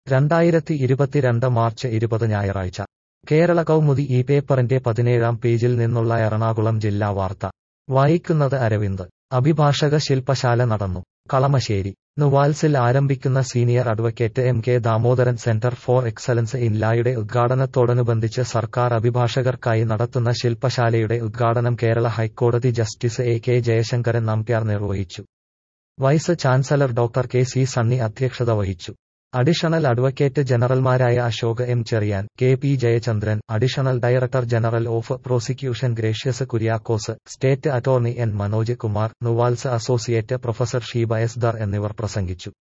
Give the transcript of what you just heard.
രണ്ടായിരത്തി ഇരുപത്തിരണ്ട് മാർച്ച് ഇരുപത് ഞായറാഴ്ച കേരള കൗമുദി ഈ പേപ്പറിന്റെ പതിനേഴാം പേജിൽ നിന്നുള്ള എറണാകുളം ജില്ലാ വാർത്ത വായിക്കുന്നത് അരവിന്ദ് അഭിഭാഷക ശില്പശാല നടന്നു കളമശ്ശേരി നുവാൽസിൽ ആരംഭിക്കുന്ന senior advocate M K Damodaran centre for excellence in ലായുടെ ഉദ്ഘാടനത്തോടനുബന്ധിച്ച് സർക്കാർ അഭിഭാഷകർക്കായി നടത്തുന്ന ശില്പശാലയുടെ ഉദ്ഘാടനം കേരള ഹൈക്കോടതി justice A K Jayasankaran Nambiar നിർവഹിച്ചു vice chancellor doctor K C Sunny അധ്യക്ഷത വഹിച്ചു അഡീഷണൽ അഡ്വക്കേറ്റ് ജനറൽമാരായ Ashok M Cherian K P Jayachandran additional director general of prosecution Gracious Kuriakose state attorney N Manoj Kumar NUALS associate professor Sheeba S Dhar എന്നിവർ പ്രസംഗിച്ചു